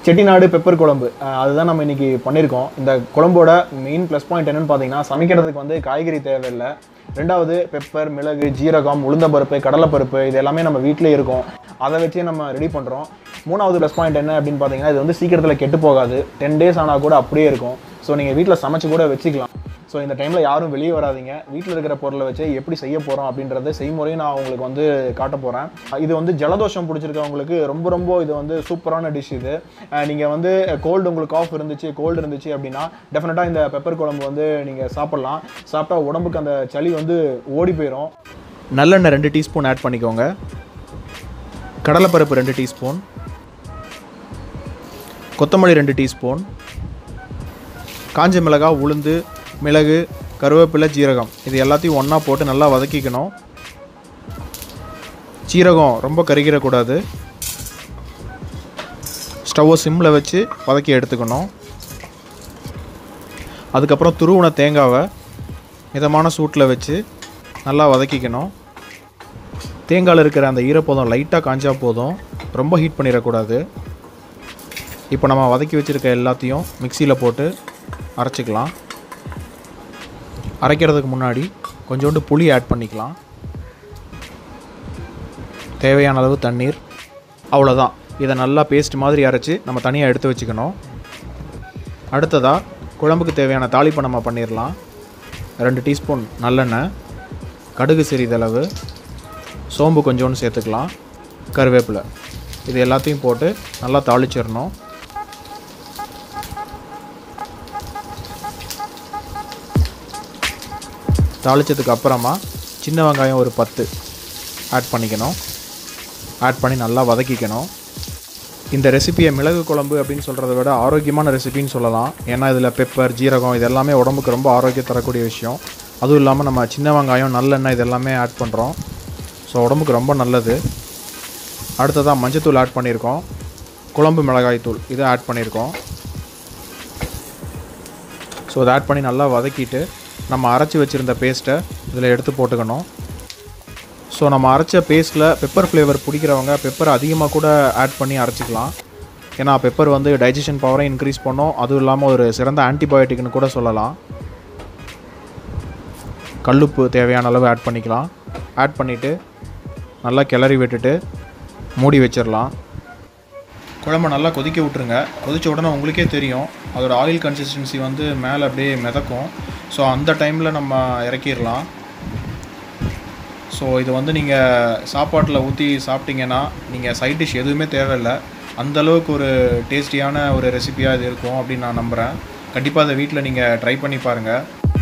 Chettinad pepper குழம்பு அஹ் அதுதான் நம்ம இன்னைக்கு பண்ணியிருக்கோம் இந்த குழம்போட மெயின் ப்ளஸ் பாயிண்ட் என்னன்னு பார்த்தீங்கன்னா சமைக்கிறதுக்கு வந்து காய்கறி தேவையில்லை ரெண்டாவது பெப்பர் மிளகு ஜீரகம் உளுந்தம்பருப்பு கடலைப்பருப்பு இது எல்லாமே நம்ம வீட்டிலே இருக்கும் அதை வச்சே நம்ம ரெடி பண்ணுறோம் மூணாவது ப்ளஸ் பாயிண்ட் என்ன அப்படின்னு பார்த்தீங்கன்னா இது வந்து சீக்கிரத்தில் கெட்டு போகாது டென் டேஸ் ஆனால் கூட அப்படியே இருக்கும் ஸோ நீங்கள் வீட்டில் சமைச்சு கூட வச்சுக்கலாம் ஸோ இந்த டைமில் யாரும் வெளியே வராதீங்க வீட்டில் இருக்கிற பொருளை வச்சு எப்படி செய்ய போகிறோம் அப்படின்றத செய்முறையும் நான் உங்களுக்கு வந்து காட்ட போகிறேன் இது வந்து ஜலதோஷம் பிடிச்சிருக்கவங்களுக்கு ரொம்ப ரொம்ப இது வந்து சூப்பரான டிஷ் இது நீங்கள் வந்து கோல்டு உங்களுக்கு காஃப் இருந்துச்சு கோல்டு இருந்துச்சு அப்படின்னா டெஃபினட்டாக இந்த பெப்பர் குழம்பு வந்து நீங்கள் சாப்பிட்லாம் சாப்பிட்டா உடம்புக்கு அந்த சளி வந்து ஓடி போயிடும் நல்லெண்ணெய் ரெண்டு டீஸ்பூன் ஆட் பண்ணிக்கோங்க கடலைப்பருப்பு ரெண்டு டீஸ்பூன் கொத்தமல்லி ரெண்டு டீஸ்பூன் காஞ்ச மிளகாய் உளுந்து மிளகு கருவேப்பிலை ஜீரகம் இது எல்லாத்தையும் ஒன்றா போட்டு நல்லா வதக்கிக்கணும் சீரகம் ரொம்ப கருகிடக்கூடாது ஸ்டவ்வை சிம்மில் வச்சு வதக்கி எடுத்துக்கணும் அதுக்கப்புறம் துருவின தேங்காவை மிதமான சூட்டில் வச்சு நல்லா வதக்கிக்கணும் தேங்காயில் இருக்கிற அந்த ஈரப்பதம் லைட்டாக காஞ்சா போதும் ரொம்ப ஹீட் பண்ணிடக்கூடாது இப்போ நம்ம வதக்கி வச்சுருக்க எல்லாத்தையும் மிக்சியில் போட்டு அரைச்சிக்கலாம் அரைக்கிறதுக்கு முன்னாடி கொஞ்சோண்டு புளி ஆட் பண்ணிக்கலாம் தேவையான அளவு தண்ணீர் அவ்வளோதான் இதை நல்லா பேஸ்ட் மாதிரி அரைச்சி நம்ம தனியாக எடுத்து வச்சுக்கணும் அடுத்ததாக குழம்புக்கு தேவையான தாளிப்பை நம்ம பண்ணிடலாம் ரெண்டு டீஸ்பூன் நல்லெண்ணெய் கடுகு சிறிதளவு சோம்பு கொஞ்சோண்டு சேர்த்துக்கலாம் கருவேப்பிலை இது எல்லாத்தையும் போட்டு நல்லா தாளிச்சிடணும் தாளித்ததுக்கு அப்புறமா சின்ன வெங்காயம் ஒரு பத்து ஆட் பண்ணிக்கணும் ஆட் பண்ணி நல்லா வதக்கிக்கணும் இந்த ரெசிபியை மிளகு குழம்பு அப்படின்னு சொல்கிறத விட ஆரோக்கியமான ரெசிபின்னு சொல்லலாம் ஏன்னா இதில் பெப்பர் ஜீரகம் இது எல்லாமே உடம்புக்கு ரொம்ப ஆரோக்கியம் தரக்கூடிய விஷயம் அதுவும் இல்லாமல் நம்ம சின்ன வெங்காயம் நல்லெண்ணெய் இது எல்லாமே ஆட் பண்ணுறோம் ஸோ உடம்புக்கு ரொம்ப நல்லது அடுத்ததாக மஞ்சத்தூள் ஆட் பண்ணியிருக்கோம் குழம்பு மிளகாய் தூள் இதை ஆட் பண்ணியிருக்கோம் ஸோ இதை ஆட் பண்ணி நல்லா வதக்கிட்டு நம்ம அரைச்சி வச்சுருந்த பேஸ்ட்டை இதில் எடுத்து போட்டுக்கணும் ஸோ நம்ம அரைச்ச பேஸ்ட்டில் பெப்பர் ஃப்ளேவர் பிடிக்கிறவங்க பெப்பர் அதிகமாக கூட ஆட் பண்ணி அரைச்சிக்கலாம் ஏன்னா பெப்பர் வந்து டைஜஷன் பவரை இன்க்ரீஸ் பண்ணும் அதுவும் இல்லாமல் ஒரு சிறந்த ஆன்டிபயோட்டிக்னு கூட சொல்லலாம் கல்லுப்பு தேவையான அளவு ஆட் பண்ணிக்கலாம் ஆட் பண்ணிவிட்டு நல்லா கிளறி விட்டுட்டு மூடி வச்சிடலாம் குழம்பு நல்லா கொதிக்க விட்டுருங்க கொதிச்ச உடனே உங்களுக்கே தெரியும் அதோட ஆயில் கன்சிஸ்டன்சி வந்து மேலே அப்படியே மிதக்கும் ஸோ அந்த டைமில் நம்ம இறக்கிடலாம் ஸோ இது வந்து நீங்கள் சாப்பாட்டில் ஊற்றி சாப்பிட்டீங்கன்னா நீங்கள் சைட் டிஷ் எதுவுமே தேவையில்லை அந்த அளவுக்கு ஒரு டேஸ்டியான ஒரு ரெசிபியாக இது இருக்கும் அப்படின்னு நான் நம்புகிறேன் கண்டிப்பாக அதை வீட்டில் நீங்கள் ட்ரை பண்ணி பாருங்கள்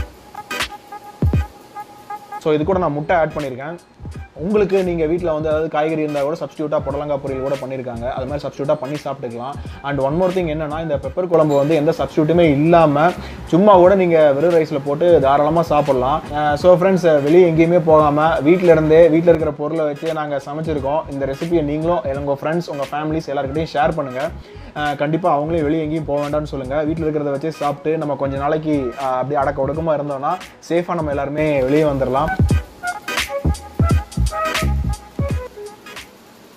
ஸோ இது கூட நான் முட்டை ஆட் பண்ணியிருக்கேன் உங்களுக்கு நீங்கள் வீட்டில் வந்து அதாவது காய்கறி இருந்தால் கூட சப்ஸ்டியூட்டாக புடலங்காய் பொரியல் கூட பண்ணியிருக்காங்க அது மாதிரி சப்ஸ்டியூட்டாக பண்ணி சாப்பிட்டுக்கலாம் அண்ட் ஒன் மோர் திங் என்னன்னா இந்த பெப்பர் குழம்பு வந்து எந்த சப்ஸ்டியூட்டுமே இல்லாமல் சும்மா கூட நீங்கள் வெறும் ரைஸில் போட்டு தாராளமாக சாப்பிட்லாம் ஸோ ஃப்ரெண்ட்ஸ் வெளியே எங்கேயுமே போகாமல் வீட்டில் இருந்தே வீட்டில் இருக்கிற பொருளை வச்சு நாங்கள் சமைச்சிருக்கோம் இந்த ரெசிபியை நீங்களும் உங்கள் ஃப்ரெண்ட்ஸ் உங்கள் ஃபேமிலிஸ் எல்லாருக்கிட்டையும் ஷேர் பண்ணுங்கள் கண்டிப்பாக அவங்களே வெளியே எங்கேயும் போக வேண்டாம்னு சொல்லுங்கள் வீட்டில் இருக்கிறத வச்சு சாப்பிட்டு நம்ம கொஞ்ச நாளைக்கு அஹ், அப்படியே அடக்க ஒடுக்கமாக இருந்தோம்னா சேஃபாக நம்ம எல்லாருமே வெளியே வந்துடலாம்